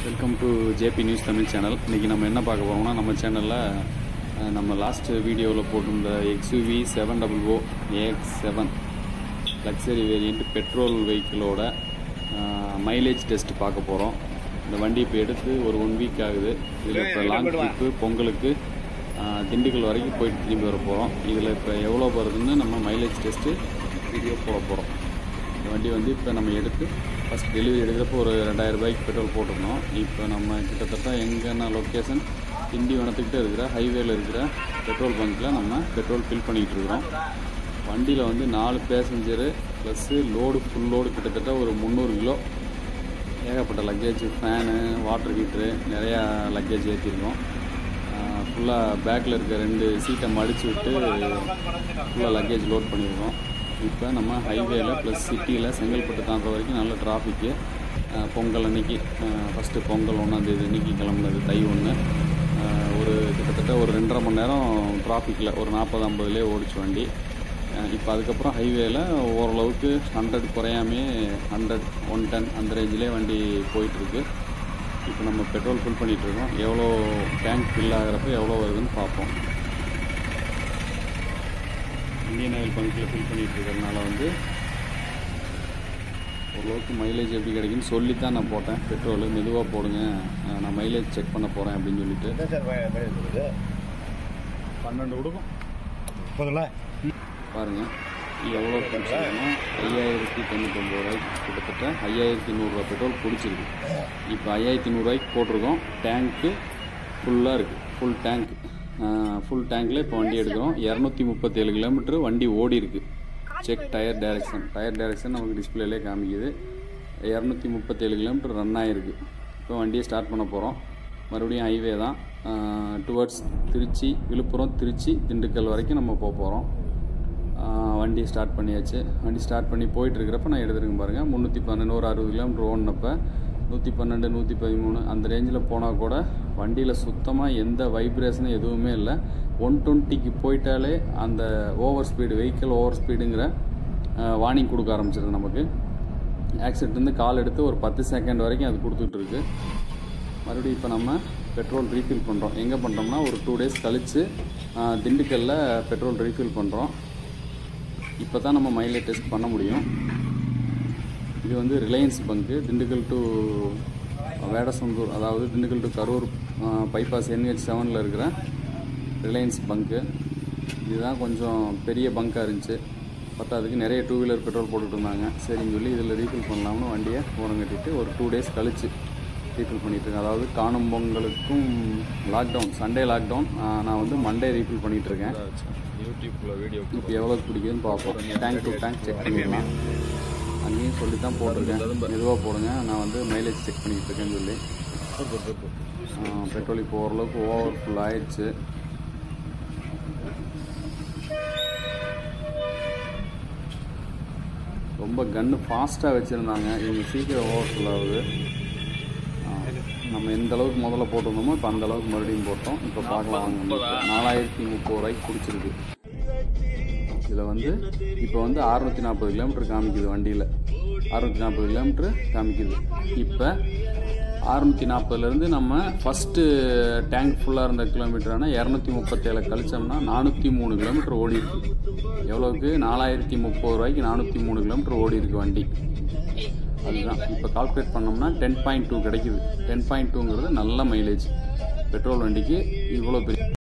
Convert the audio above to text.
welcome to JP news Tamil channel இன்றைக்கி நம்ம என்ன பார்க்க போகிறோம்னா நம்ம சேனலில் நம்ம லாஸ்ட் வீடியோவில் போட்டிருந்த XUV seven double O AX seven luxury variant petrol வெஹிக்கிளோட மைலேஜ் டெஸ்ட் பார்க்க போகிறோம் இந்த வண்டி இப்போ எடுத்து ஒரு ஒன் வீக் ஆகுது இதில் இப்போ லாங் ட்ரிப்பு பொங்கலுக்கு ஆஹ், திண்டுக்கல் வரைக்கும் போயிட்டு திரும்பி வர போகிறோம் இதில் இப்போ எவ்வளோ வருதுன்னு நம்ம மைலேஜ் டெஸ்ட்டு வீடியோ போட போகிறோம் இந்த வண்டி வந்து இப்போ நம்ம எடுத்து ஃபஸ்ட் டெலிவரி எடுக்கிறப்போ ஒரு ரெண்டாயிரம் ரூபாய்க்கு பெட்ரோல் போட்டிருந்தோம் இப்போ நம்ம கிட்டத்தட்ட எங்கன்னா லொக்கேஷன் திண்டிவனத்துக்கிட்ட இருக்கிற ஹைவேல இருக்கிற பெட்ரோல் பங்க்கில் நம்ம பெட்ரோல் ஃபில் பண்ணிகிட்டு இருக்கிறோம் வண்டியில் வந்து நாலு passenger plus load full load கிட்டத்தட்ட ஒரு முந்நூறு கிலோ ஏகப்பட்ட லக்கேஜ் ஃபேனு வாட்டர் ஹீட்ரு நிறையா லக்கேஜ் ஏற்றிருக்கோம் ஃபுல்லாக பேக்கில் இருக்க ரெண்டு சீட்டை மடித்து விட்டு ஃபுல்லாக லக்கேஜ் லோட் பண்ணியிருக்கோம் இப்போ நம்ம ஹைவேல ப்ளஸ் சிட்டியில் செங்கல்பட்டு தாண்டுற வரைக்கும் நல்ல டிராஃபிக்கு பொங்கல் அன்னைக்கு ஃபஸ்ட்டு பொங்கல் ஒன்றாந்தேதி அன்னைக்கு கிளம்புனது தை ஒன்று ஒரு கிட்டத்தட்ட ஒரு ரெண்டரை மணி நேரம் டிராஃபிக்கில் ஒரு நாற்பது ஐம்பதுலேயே ஓடிச்சு வண்டி இப்போ அதுக்கப்புறம் ஹைவேல ஓரளவுக்கு ஹண்ட்ரட் குறையாமே ஹண்ட்ரட் ஒன் டென் அந்த ரேஞ்சிலே வண்டி போயிட்டுருக்கு இப்போ நம்ம பெட்ரோல் ஃபில் பண்ணிட்டு இருக்கோம் எவ்வளோ டேங்க் ஃபில் ஆகிறப்ப எவ்வளோ வருதுன்னு பார்ப்போம் இந்தியன் ஆயில் பங்கில் ஃபில் பண்ணிட்டு இருக்கிறதுனால வந்து ஓரளவுக்கு மைலேஜ் எப்படி கிடைக்குன்னு சொல்லி தான் நான் போட்டேன் பெட்ரோல் மெதுவாக போடுங்க அஹ் நான் மைலேஜ் செக் பண்ண போகிறேன் அப்படின்னு சொல்லிட்டு என்ன சார் மை- மைலேஜ் கொடுக்குது பன்னெண்டு கொடுக்கும் போதுங்களா பாருங்கள் எவ்வளோ குடிச்சிருக்கோன்னா ஐயாயிரத்தி தொண்ணூத்தொம்பது ரூபாய்க்கு கிட்டத்தட்ட ஐயாயிரத்தி நூறுரூவா பெட்ரோல் குடிச்சிருக்கு இப்போ ஐயாயிரத்தி நூறுரூவாய்க்கு போட்டிருக்கோம் டேங்க்கு ஃபுல்லாக இருக்குது ஃபுல் டேங்க் ஃபுல் டேங்க்கில் இப்போ வண்டி எடுக்கிறோம் இரநூத்தி முப்பத்தேழு கிலோமீட்டர் வண்டி ஓடி இருக்கு check tyre direction tyre direction நமக்கு டிஸ்பிளேலே காமிக்குது இரநூத்தி முப்பத்தேழு கிலோமீட்டர் ரன் ஆகிருக்கு இப்போ வண்டியை ஸ்டார்ட் பண்ண போகிறோம் மறுபடியும் ஹைவே தான் டுவர்ட்ஸ் திருச்சி விழுப்புரம் திருச்சி திண்டுக்கல் வரைக்கும் நம்ம போக போகிறோம் வண்டி ஸ்டார்ட் பண்ணியாச்சு வண்டி ஸ்டார்ட் பண்ணி போயிட்டு இருக்கிறப்ப நான் எடுத்துருக்கேன் பாருங்கள் முந்நூற்றி பன்னெண்டு ஒரு அறுபது கிலோமீட்டர் ஓடினப்ப நூற்றி பன்னெண்டு நூற்றி பதிமூணு அந்த ரேஞ்சில் போனால் கூட வண்டியில் சுத்தமாக எந்த வைப்ரேஷனும் எதுவுமே இல்லை ஒன் டுவெண்ட்டிக்கு போயிட்டாலே அந்த ஓவர் ஸ்பீடு வெஹிக்கிள் ஓவர் ஸ்பீடுங்கிற வார்னிங் கொடுக்க ஆரம்பிச்சிருது நமக்கு ஆக்சிடென்ட்லேருந்து கால் எடுத்து ஒரு பத்து செகண்ட் வரைக்கும் அது கொடுத்துட்ருக்கு மறுபடியும் இப்போ நம்ம பெட்ரோல் ரீஃபில் பண்ணுறோம் எங்கே பண்ணுறோம்னா ஒரு டூ டேஸ் கழித்து திண்டுக்கல்ல பெட்ரோல் ரீஃபில் பண்ணுறோம் இப்போ தான் நம்ம மைலேஜ் டெஸ்ட் பண்ண முடியும் இது வந்து Reliance bunk Dindigul to Vedasandur அதாவது Dindigul to Karur bypass NH செவனில் இருக்கிற ரிலையன்ஸ் பங்க்கு இதுதான் கொஞ்சம் பெரிய பங்காக இருந்துச்சு பத்தாதுக்கு நிறைய டூ வீலர் பெட்ரோல் போட்டுட்டு இருந்தாங்க சரின்னு சொல்லி இதில் ரீஃபில் பண்ணலாம்னு வண்டியை ஓரம் கட்டிட்டு ஒரு டூ டேஸ் கழிச்சு ரீஃபில் பண்ணிகிட்ருக்கேன் அதாவது காணும் பொங்கலுக்கும் லாக்டவுன் சண்டே லாக்டவுன் நான் வந்து மண்டே ரீஃபில் பண்ணிகிட்ருக்கேன் யூடியூப்ல வீடியோ இப்போ எவ்வளோ பிடிக்குதுன்னு பார்ப்போம் டேங்க் டு டேங்க் செக் பண்ணிடலாம் அங்கேயும் சொல்லி தான் போட்டிருக்கேன் மெதுவாக போடுங்க நான் வந்து மைலேஜ் செக் பண்ணிக்கிட்டு இருக்கேன்னு சொல்லி சூப்பர் சூப்பர் ஆ, பெட்ரோல் இப்போ ஓரளவுக்கு ஓவர் ஃபுல் ஆயிடுச்சு ரொம்ப கன்று ஃபாஸ்ட்டாக வச்சுருந்தாங்க இவங்க சீக்கிரம் ஓவர் ஃபுல் ஆகுது ஆ, நம்ம எந்த அளவுக்கு முதல்ல போட்டிருந்தோமோ இப்போ அந்த அளவுக்கு மறுபடியும் போட்டோம் இப்போ பார்க்கலாம் வாங்க நாலாயிரத்தி முப்பது ரூபாய்க்கு குடிச்சிருக்கு இதில் வந்து இப்போ வந்து அறுநூற்றி நாற்பது கிலோமீட்டர் காமிக்குது வண்டியில் அறுநூற்றி நாற்பது கிலோமீட்டர் காமிக்குது இப்போ அறுநூற்றி நாற்பதுலேருந்து நம்ம ஃபஸ்ட்டு டேங்க் ஃபுல்லாக இருந்த கிலோமீட்டரான இரநூத்தி முப்பத்தேழு கழிச்சோம்னா நானூற்றி மூணு கிலோமீட்டர் ஓடி இருக்கு எவ்வளோக்கு நாலாயிரத்தி முப்பது ரூபாய்க்கு நானூற்றி மூணு கிலோமீட்டர் ஓடி இருக்கு வண்டி அதுதான் இப்போ கால்குலேட் பண்ணோம்னா டென் பாயிண்ட் டூ கிடைக்குது டென் பாயிண்ட் டூங்கிறது நல்ல மைலேஜ் பெட்ரோல் வண்டிக்கு இவ்வளோ பெரிய